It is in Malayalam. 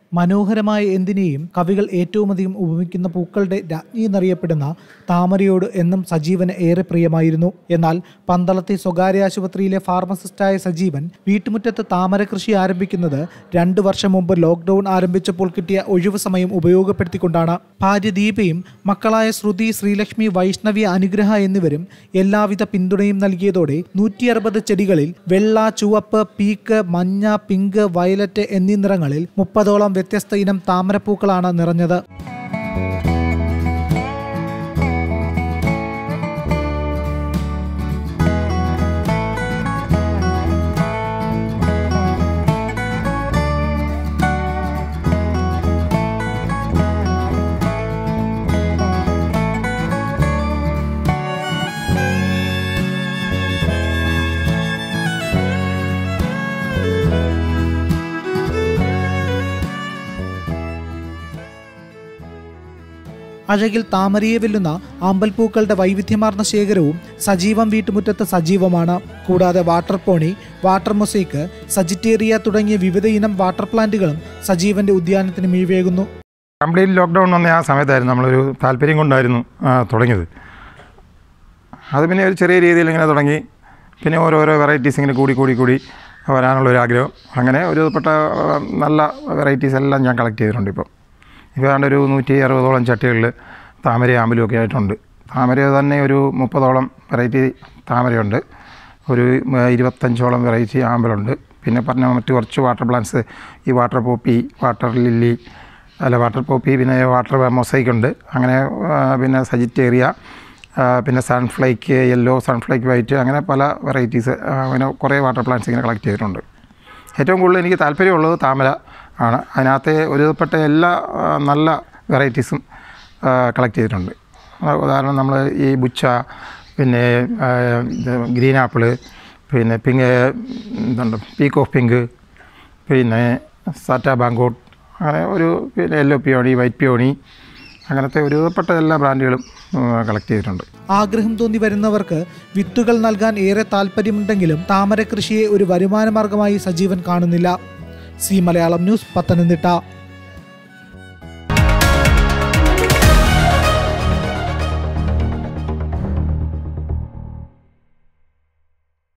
മനോഹരമായ എന്തിനേയും കവികൾ ഏറ്റവുമധികം ഉപമിക്കുന്ന പൂക്കളുടെ രാജ്ഞി എന്നറിയപ്പെടുന്ന താമരയോട് എന്നും സജീവന് ഏറെ പ്രിയമായിരുന്നു എന്നാൽ പന്തളത്തെ സ്വകാര്യ ആശുപത്രിയിലെ ഫാർമസിസ്റ്റായ സജീവൻ വീട്ടുമുറ്റത്ത് താമര കൃഷി ആരംഭിക്കുന്നത് രണ്ടു വർഷം മുമ്പ് ലോക്ക്ഡൌൺ ആരംഭിച്ചപ്പോൾ കിട്ടിയ ഒഴിവു സമയം ഉപയോഗപ്പെടുത്തിക്കൊണ്ടാണ് ഭാര്യ ദീപയും മക്കളായ ശ്രുതി ശ്രീലക്ഷ്മി വൈഷ്ണവി അനുഗ്രഹ എന്നിവരും എല്ലാവിധ പിന്തുണയും നൽകിയതോടെ നൂറ്റി അറുപത് ചെടികളിൽ വെള്ള ചുവപ്പ് പീക്ക് മഞ്ഞ പിങ്ക് വയലറ്റ് എന്നീ നിറങ്ങളിൽ മുപ്പതോളം വ്യത്യസ്ത ഇനം താമരപ്പൂക്കളാണ് നിറഞ്ഞത് അഴകിൽ താമരയെ വെല്ലുന്ന ആമ്പൽപ്പൂക്കളുടെ വൈവിധ്യമാർന്ന ശേഖരവും സജീവം വീട്ടുമുറ്റത്ത് സജീവമാണ് കൂടാതെ water poppy water mosaic sagittaria തുടങ്ങിയ വിവിധ ഇനം വാട്ടർ പ്ലാന്റുകളും സജീവന്റെ ഉദ്യാനത്തിന് മിഴിവേകുന്നു കംപ്ലീറ്റ് ലോക്ക്ഡൗൺ വന്ന ആ സമയത്തായിരുന്നു നമ്മളൊരു താല്പര്യം കൊണ്ടായിരുന്നു ആ, തുടങ്ങിയത് അത് പിന്നെ ഒരു ചെറിയ രീതിയിൽ ഇങ്ങനെ തുടങ്ങി പിന്നെ ഓരോരോ വെറൈറ്റീസ് ഇങ്ങനെ കൂടി കൂടി കൂടി വരാനുള്ള ഒരു ആഗ്രഹം അങ്ങനെ ഒരു പെട്ട ആ, നല്ല വെറൈറ്റീസ് എല്ലാം ഞാൻ കളക്ട് ചെയ്തിട്ടുണ്ട് ഇപ്പം ഇപ്പോൾ ഏതാണ്ട് ഒരു നൂറ്റി അറുപതോളം ചട്ടികളിൽ താമര ആമ്പലും ഒക്കെ ആയിട്ടുണ്ട് താമര തന്നെ ഒരു മുപ്പതോളം വെറൈറ്റി താമരയുണ്ട് ഒരു ആ, ഇരുപത്തഞ്ചോളം വെറൈറ്റി ആമ്പലുണ്ട് പിന്നെ പറഞ്ഞ മറ്റ് കുറച്ച് വാട്ടർ പ്ലാന്റ്സ് ഈ വാട്ടർ പോപ്പി വാട്ടർ ലില്ലി അല്ല വാട്ടർ പോപ്പി പിന്നെ വാട്ടർ മൊസൈക്ക് ഉണ്ട് അങ്ങനെ ആ, പിന്നെ സജിറ്റേറിയ ആ, പിന്നെ സൺഫ്ലൈക്ക് യെല്ലോ സൺഫ്ലൈക്ക് വൈറ്റ് അങ്ങനെ പല വെറൈറ്റീസ് അങ്ങനെ കുറേ വാട്ടർ പ്ലാന്റ്സ് ഇങ്ങനെ കളക്ട് ചെയ്തിട്ടുണ്ട് ഏറ്റവും കൂടുതൽ എനിക്ക് താല്പര്യമുള്ളത് താമര ആണ് അതിനകത്തെ ഒരുപ്പെട്ട എല്ലാ ആ, നല്ല വെറൈറ്റീസും കളക്ട് ചെയ്തിട്ടുണ്ട് ആ, ഉദാഹരണം നമ്മൾ ഈ ബുച്ച പിന്നെ ആ, ഇത് ഗ്രീൻ ആപ്പിള് പിന്നെ പിങ്ക് എന്തുണ്ട് പീക്ക് ഓഫ് പിങ്ക് പിന്നെ സാറ്റ ബാങ്കോട്ട് അങ്ങനെ ഒരു പിന്നെ യെല്ലോ പിയോണി വൈറ്റ് പിയോണി അങ്ങനത്തെ ഒരുപ്പെട്ട എല്ലാ ബ്രാൻഡുകളും കളക്ട് ചെയ്തിട്ടുണ്ട് ആഗ്രഹം തോന്നി വരുന്നവർക്ക് വിത്തുകൾ നൽകാൻ ഏറെ താല്പര്യമുണ്ടെങ്കിലും താമര കൃഷിയെ ഒരു വരുമാന മാർഗമായി സജീവൻ കാണുന്നില്ല സി മലയാളം ന്യൂസ് പത്തനംതിട്ട